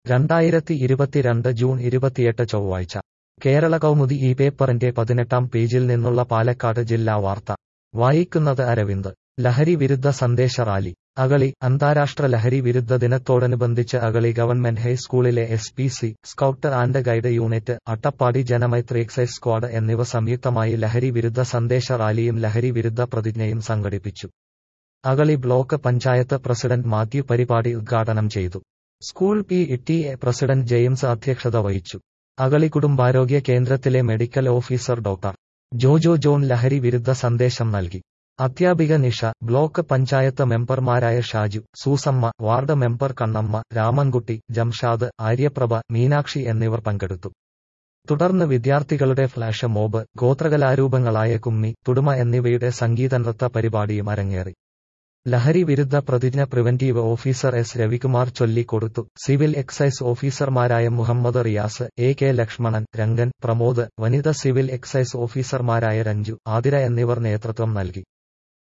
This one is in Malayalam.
രണ്ടായിരത്തി ഇരുപത്തിരണ്ട് ജൂൺ ഇരുപത്തിയെട്ട് ചൊവ്വാഴ്ച കേരള കൗമുദി ഈ പേപ്പറിന്റെ പതിനെട്ടാം പേജിൽ നിന്നുള്ള പാലക്കാട് ജില്ലാ വാർത്ത വായിക്കുന്നത് അരവിന്ദ് ലഹരി വിരുദ്ധ സന്ദേശ റാലി അകളി അന്താരാഷ്ട്ര ലഹരി വിരുദ്ധ ദിനത്തോടനുബന്ധിച്ച് അകളി ഗവൺമെന്റ് ഹൈസ്കൂളിലെ S P C scout and guide unit Attappadi Janamaithri excise squad എന്നിവ സംയുക്തമായി ലഹരി വിരുദ്ധ സന്ദേശ റാലിയും ലഹരി വിരുദ്ധ പ്രതിജ്ഞയും സംഘടിപ്പിച്ചു Agali block panchayat president Mathew പരിപാടി ഉദ്ഘാടനം ചെയ്തു school P T A president James അധ്യക്ഷത വഹിച്ചു അകളി കുടുംബാരോഗ്യ കേന്ദ്രത്തിലെ medical officer doctor Jojo John ലഹരി വിരുദ്ധ സന്ദേശം നൽകി അധ്യാപിക നിഷ ബ്ലോക്ക് പഞ്ചായത്ത് മെമ്പർമാരായ ഷാജു സൂസമ്മ വാർഡ് മെമ്പർ കണ്ണമ്മ രാമൻകുട്ടി ജംഷാദ് ആര്യപ്രഭ മീനാക്ഷി എന്നിവർ പങ്കെടുത്തു തുടർന്ന് വിദ്യാർത്ഥികളുടെ ഫ്ലാഷ് മോബ് ഗോത്രകലാരൂപങ്ങളായ കുമ്മി തുടുമ എന്നിവയുടെ സംഗീത നൃത്ത പരിപാടിയും അരങ്ങേറി ലഹരി വിരുദ്ധ പ്രതിജ്ഞ പ്രിവന്റീവ് ഓഫീസർ എസ് രവികുമാർ ചൊല്ലിക്കൊടുത്തു സിവിൽ എക്സൈസ് ഓഫീസർമാരായ മുഹമ്മദ് റിയാസ് എ കെ ലക്ഷ്മണൻ രംഗൻ പ്രമോദ് വനിത സിവിൽ എക്സൈസ് ഓഫീസർമാരായ രഞ്ജു ആതിര എന്നിവർ നേതൃത്വം നൽകി